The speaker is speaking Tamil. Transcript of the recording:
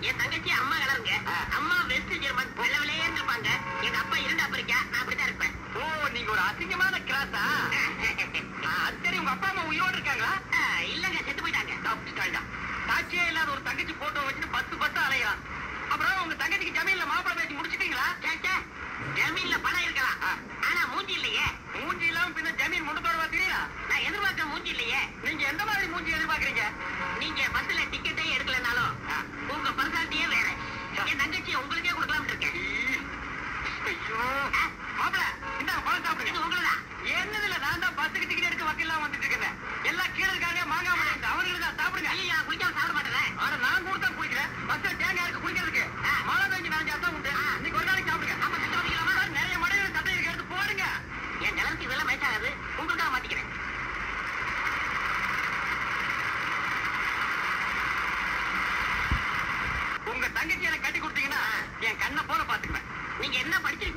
என் தங்கச்சி அம்மா கலருங்க அம்மா வெஸ்ட் ஜெர்மன் வெள்ளவிலேன்னு இருப்பாங்க எங்க அப்பா இரண்டு ஆப்பிரிக்கா நான் அப்படித்தான் இருப்பேன் ஓ நீங்க ஒரு அசிங்கமான கிளாஸா அது சரி உங்க அப்பா அம்மா உயிரோடு இருக்காங்களா ஆ, இல்லங்க செத்து போயிட்டாங்க தப்பிச்சிட்டாங்க சாட்சியே இல்லாத ஒரு தங்கச்சி போட்டோ வச்சுட்டு பத்து பத்து அலையலாம் அப்புறம் உங்க தங்கச்சிக்கு ஜமீன்ல மாப்பிளை பேசி முடிச்சிட்டீங்களா சே, சே, ஜமீன்ல பணம் இருக்கலாம் ஆ. ஆனா மூஞ்சி இல்லையே மூஞ்சி இல்லாம பின்ன ஜமீன் முன்னத்தோட தெரியல நான் எதிர்பார்க்க மூஞ்சி இல்லையே நீங்க எந்த மாதிரி மூஞ்சி எதிர்பார்க்கறீங்க நீங்க பஸ்ல டிக்கெட்டே எடுக்கலனாலும் ஆ. உங்க பர்சனாலிட்டியே வேற என் தங்கச்சி உங்களுக்கே கொடுக்கலாம்னு இருக்கேன் ஐயோ மாப்பிள இந்த பழம் இது சாப்பிடுங்க உங்களதா என்னதுல நான் தான் பஸ்ஸுக்கு டிக்கெட் எடுக்க வக்கீல்லாம் வந்துட்டு இருக்கேன் எல்லாம் கீழே இருக்காங்க மாங்காய் மரம் அவங்களுக்கு தான் சாப்பிடுங்க ஐயா குடிக்காம சாப்பிட மாட்டேன் ஆனா நான் கூட தான் குடிக்கிறேன் பஸ்ல தேங்காய் இருக்கு குடிக்கிறதுக்கு மழை பெஞ்சு நான் தான் உண்டு இன்னைக்கு ஒரு நாளைக்கு சாப்பிடுங்க ஆமா சட்டை வாங்கிக்கலாமா சார், நிறைய மடைகள் சட்டை இருக்கு எடுத்து போடுங்க என் நிலத்துக்கு இதெல்லாம் மேட்ச் ஆகாது உங்களுக்காக மாத்திக்கிறேன் உங்க தங்கச்சி எனக்கு கட்டி கொடுத்தீங்கன்னா என் கண்ணை போல பாத்துக்குவேன் நீங்க என்ன படிச்சிருக்கீங்க